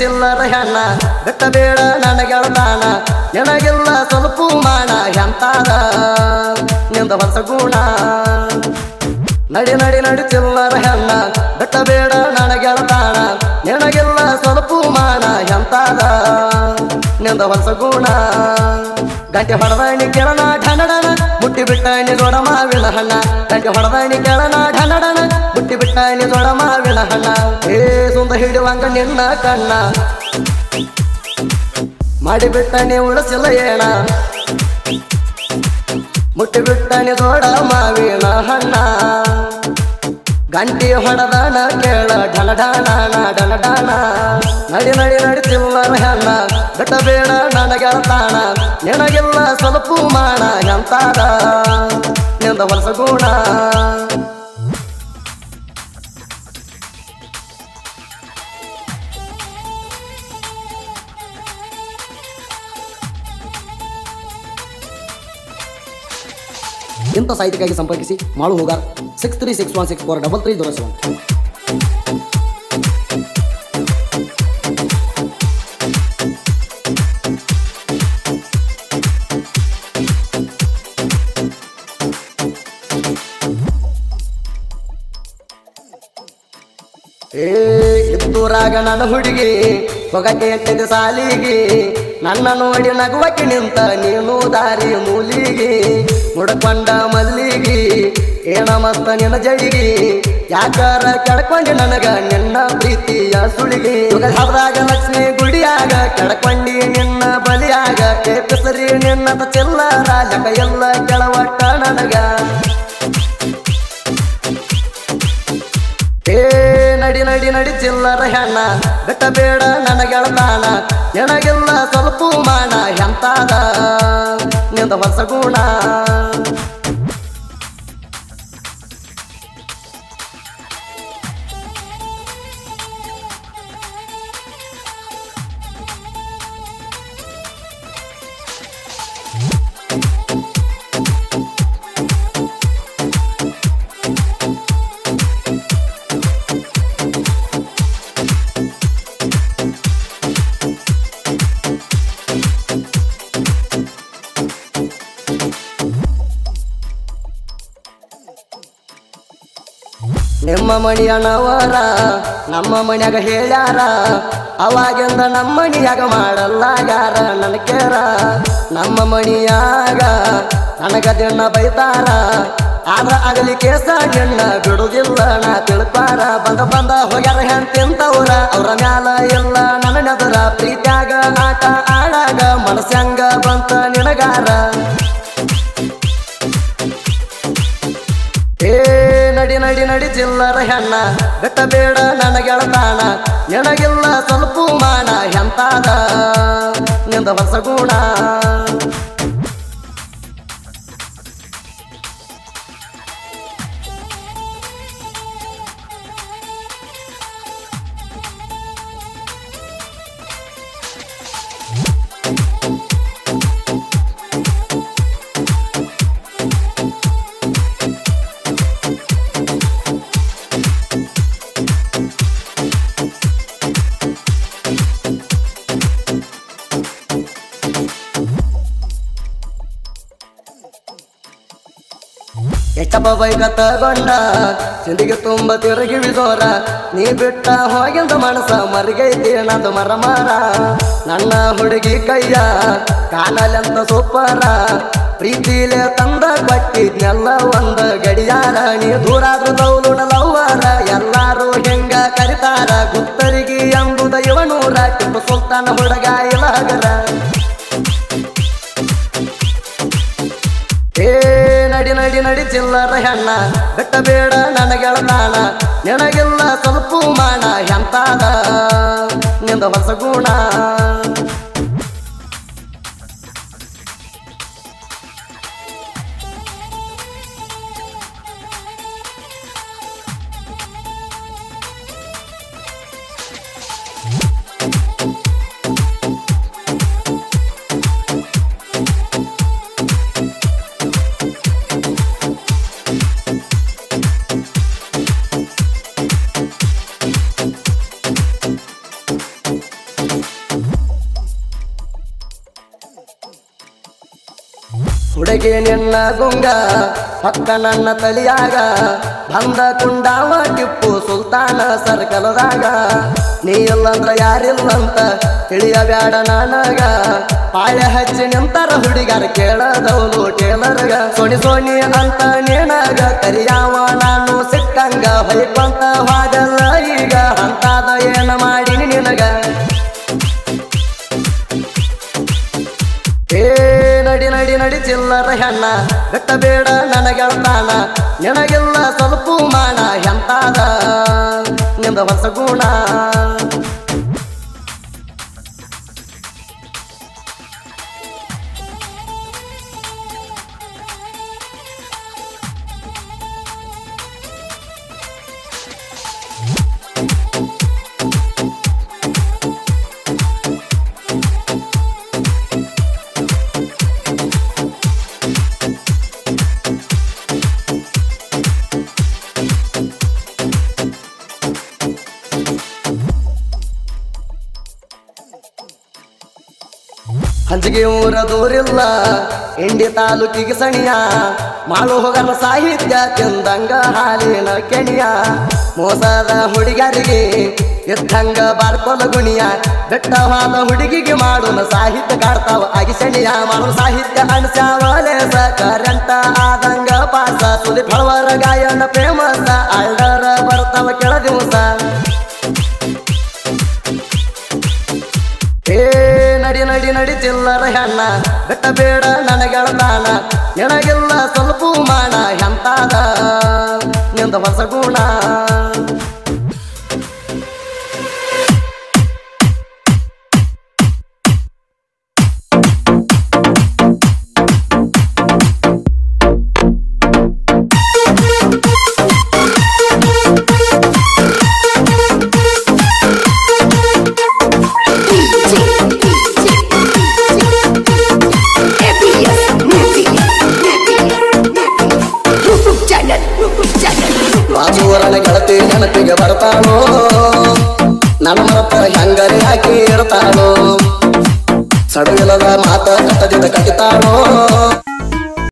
ಚಿಲ್ಲರ ಹೆಣ್ಣ ಬೆಟ್ಟ ಬೇಡ ನನಗೆಳತಾನ ನಿನಗಿಲ್ಲ ಸ್ವಲ್ಪ ಮಾಣ ಎಂತಾದ ನಿಂದ ಹೊಸ ಗುಣ ನಡಿ ನಡಿ ನಡಿ ಚಿಲ್ಲರ ಹೆಣ್ಣ ಬೆಟ್ಟ ಬೇಡ ನನಗೆಳತಾನ ನಿನಗಿಲ್ಲ ಸ್ವಲ್ಪ ಮಾಣ ಎಂತಾದ ನಿಂದ ಹೊಸ ಗುಣ ಗಂಟೆ ಹೊಡೆದಣಿ ಕೆಳನ ಢನಡನ ಮುಟ್ಟಿ ಬಿಟ್ಟಣಿ ದೊಡ ಮಾವಿನ ಹಣ್ಣ ಗಂಟೆ ಹೊಡೆದಣಿ ಕೆಳನ ಢನಡನ ಮುಟ್ಟಿ ಬಿಟ್ಟಣಿ ದೊಡ ಮಾವಿನ ಹಣ್ಣ ಏ ಸುಂದ ಹಿಡಿವಂಗ ನಿನ್ನ ಕಣ್ಣ ಮಾಡಿ ಬಿಟ್ಟಣಿ ಉಳಿಸಿಲ್ಲ ಏಣ ಮುಟ್ಟಿ ಬಿಟ್ಟಣಿ ದೊಡ ಮಾವಿನ ಹಣ್ಣ ಗಂಟಿ ಹೊಡೆದಣ ಕೇಳ ಢನ ಢನ ಢನ ಢನ ನಡಿ ನಡಿ ನಡಿ ಚಿಲ್ಲರ ಹೆಣ್ಣ ಬೆಟ್ಟ ಬೇಡ ನನಗೆಳತಾಣ ನಿನಗಿಲ್ಲ ಸ್ವಲ್ಪ ಮಾಣ ಎಂತಾದ ನಿಂದ ಹೊಲಸ ಗುಣ ಇಂಥ ಸಾಹಿತ್ಯಕ್ಕಾಗಿ ಸಂಪರ್ಕಿಸಿ Malu Hogar six three six one six four double three zero seven ಏ ಇದ್ದೂರಾಗ ನನ್ನ ಹುಡುಗಿ ಹೊಗಕ್ಕೆ ಎಟ್ಟಿದ ಸಾಲಿಗೆ ನನ್ನ ನೋಡಿ ನಗುವಕ್ಕೆ ನಿಂತ ನೀನು ದಾರಿ ಮೂಲಿಗೆ ಮುಡ್ಕೊಂಡ ಮಲ್ಲಿಗೆ ಏನ ಮಸ್ತ ನಿನ್ನ ಜಡಿಗೆ ಯಾಕಾರ ಕೆಡ್ಕೊಂಡಿ ನನಗ ನಿನ್ನ ಪ್ರೀತಿಯ ಸುಳಿಗೆ ಹೌದಾಗ ಲಕ್ಷ್ಮಿ ಗುಡಿಯಾಗ ಕೆಡ್ಕೊಂಡಿ ನಿನ್ನ ಬಲಿಯಾಗ ಕೇಪಿಸರಿ ನಿನ್ನ ಚಿಲ್ಲರ ಜಗ ಎಲ್ಲ ಕೆಳವಟ್ಟ ನನಗ ಏ ನಡಿ ನಡಿ ನಡಿ ಚಿಲ್ಲರ ಹೆಣ್ಣ ಬೆಟ್ಟ ಬೇಡ ನನಗೆಳತಾನ ನಿನಗಿಲ್ಲ ಸ್ವಲ್ಪ ಮಾಣ ಎಂತಾದ ನಿಂದ ಹೊಸ ಗುಣ ನಿಮ್ಮ ಮಣಿಯನವರ ನಮ್ಮ ಮನ್ಯಾಗ ಹೇಳ್ಯಾರ ಅವಾಗಿಂದ ನಮ್ಮ ಮಣಿಯಾಗ ಮಾಡಲ್ಲ ಯಾರ ನನ್ನ ಕೇರ ನಮ್ಮ ಮಣಿಯಾಗ ನನಗ ದಿನ ಬೈತಾರ ಆದ್ರ ಆಗಲಿ ಕೇಸ ನಿನ್ನ ಬಿಡುದಿಲ್ಲ ನಾ ತಿಳ್ಪಾರ ಬಂದ ಬಂದ ಹೋಗ್ಯಾರ ಹೆಂತಿಂತವ್ರ ಅವ್ರ ಮ್ಯಾಲ ಇಲ್ಲ ನನ್ನ ನೆದರ ಪ್ರೀತ್ಯಾಗ ಆಟ ಆಡಾಗ ಮನಸ್ಸಂಗ ಬಂತ ನಿನಗಾರ ಏ ನಡಿ ನಡಿ ನಡಿ ಚಿಲ್ಲರ ಹೆಣ್ಣ ಬೆಟ್ಟ ಬೇಡ ನನಗೆಳತಾಣ ನಿನಗಿಲ್ಲ ಸ್ವಲ್ಪ ಮಾಣ ಎಂತಾದ ನಿಂದ ಹೊಸ ಗುಣ ಎಷ್ಟಪ್ಪ ಬೈಕ ತಗೊಂಡ ಸಿಂದಿಗೆ ತುಂಬ ತಿರುಗಿ ಬಿದೋರ ನೀ ಬಿಟ್ಟ ಹೋಗಿಂದ ಮನಸ ಮರಿಗೈತಿ ನಂದು ಮರ ಮರ ನನ್ನ ಹುಡುಗಿ ಕೈಯ ಕಾಣಲೆಂತ ಸೂಪರ ಪ್ರೀತಿಲೆ ತಂದ ಕೊಟ್ಟಿದ್ನೆಲ್ಲ ಒಂದ ಗಡಿಯಾರ ನೀ ದೂರಾದ್ರೂ ದೌಲುಡ ಲವ್ವರ ಎಲ್ಲಾರು ಹೆಂಗ ಕರಿತಾರ ಗುತ್ತರಿಗೆ ಎಂಬುದ ಇವನೂರ ಟಿಪ್ಪು ಸುಲ್ತಾನ ಹುಡುಗ ಇಲಾಗರ ಏ ನಡಿ ನಡಿ ನಡಿ ಚಿಲ್ಲರ ಹೆಣ್ಣ ಬೆಟ್ಟ ಬೇಡ ನನಗೆಳತಾನ ನಿನಗಿಲ್ಲ ಸ್ವಲ್ಪ ಮಾಣ ಎಂತಾದ ನಿಂದ ಹೊಸ ಗುಣ ಹುಡುಗಿ ನಿನ್ನ ಗುಂಗ ಪಕ್ಕ ನನ್ನ ತಲಿಯಾಗ ಬಂದ ಕುಂಡಾವ ಟಿಪ್ಪು ಸುಲ್ತಾನ ಸರ್ಕಲದಾಗ ನೀ ಇಲ್ಲಂದ್ರ ಯಾರಿಲ್ಲಂತ ತಿಳಿಯಬ್ಯಾಡ ನನಗ ಪಾಳೆ ಹಚ್ಚಿ ನಿಂತರ ಹುಡುಗರ ಕೇಳದವನು ಟೇಲರ್ಗ ಸೋಣಿ ಸೋಣಿ ಅಂತ ನಿನಗ ಕರಿಯಾವ ನಾನು ಸಿಕ್ಕಂಗ ಹೊಯ್ಕೊಂತ ಹೋದಲ್ಲ ಈಗ ಅಂತಾದ ಏನ ಮಾಡಿನಿ ನಿನಗ ಏ ನಡಿ ನಡಿ ನಡಿ ಚಿಲ್ಲರ ಹೆಣ್ಣ ಬೆಟ್ಟ ಬೇಡ ನನಗೆಳ್ತಾನ ನಿನಗೆಲ್ಲ ಸ್ವಲ್ಪ ಮಾನ ಎಂತಾದ ನಿಂದ ಹೊಸ ಗುಣ ಹಂಚಿಗೆ ಊರ ದೂರಿಲ್ಲ ಇಂಡಿ ತಾಲೂಕಿಗೆ ಸಣಿಯ ಮಾಳು ಹೋಗಲ್ಲ ಸಾಹಿತ್ಯ ತಿಂದಂಗ ಹಾಲಿನ ಕೆಣಿಯ ಮೋಸದ ಹುಡುಗರಿಗೆ ಇದ್ದಂಗ ಬಾರ್ಕೊಲ ಗುಣಿಯ ಬೆಟ್ಟವಾದ ಹುಡುಗಿಗೆ ಮಾಡೋಣ ಸಾಹಿತ್ಯ ಕಾಡ್ತಾವ ಆಗಿ ಸಣಿಯ ಮಾಡೋಣ ಸಾಹಿತ್ಯ ಅಣಸಾವಲೆ ಕರೆಂಟ ಆದಂಗ ಪಾಸ ಸುಲಿ ಫಳವರ ಗಾಯನ ಫೇಮಸ್ ಅಲ್ಡರ ಬರ್ತಾವ ಕೆಳ ದಿವಸ ಏ ನಡಿ ನಡಿ ನಡಿ ಚಿಲ್ಲರ ಹೆಣ್ಣ ಬೆಟ್ಟ ಬೇಡ ನನಗೆಳ್ತಾನ ನಿನಗೆಲ್ಲ ಸ್ವಲ್ಪ ಮಾನ ಎಂತಾದ ನಿಂದ ಹೊಸ ಗುಣ ಬಾಜೂರನ ಗೆಳತಿ ನೆನಪಿಗೆ ಬರ್ತಾಳೋ ನನ್ನ ಮರತ ಹೆಂಗರಿ ಹಾಕಿ ಇರ್ತಾಳೋ ಸಡವಿಲ್ಲದ ಮಾತ ಕಟ್ಟದಿಂದ ಕಟ್ಟಿತಾಳೋ